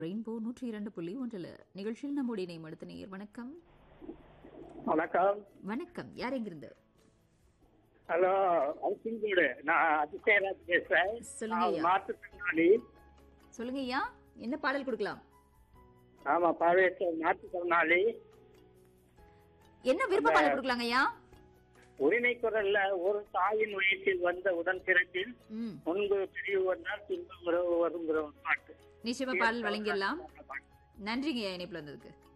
Rainbow நூற்றி இரண்டு புள்ளி ஒன்றில் நிகழ்ச்சியில் நம்முடைய நேம் அடுத்த நேயர் வணக்கம் வணக்கம் வணக்கம் யார் எங்கிருந்து ஹலோ அல்சிங்கோடு நான் அதிசயராஜ் பேசுறேன் சொல்லுங்க நான் ஐயா. மாற்றுத்திறனாளி சொல்லுங்க ஐயா என்ன பாடல் கொடுக்கலாம் ஆமா பாவேச மாற்றுத்திறனாளி என்ன விருப்ப பாடல் கொடுக்கலாங்க ஐயா உரிமை குரல்ல ஒரு தாயின் வயிற்றில் வந்த உடன் பிறப்பில் ம் முன்பு பிரிவு நாள் பின்பு உறவு வருங்கிற ஒரு பாட்டு நிச்சயமா பாடல் வழங்கிடலாம் நன்றிங்க ஐயா இணைப்புல வந்ததுக்கு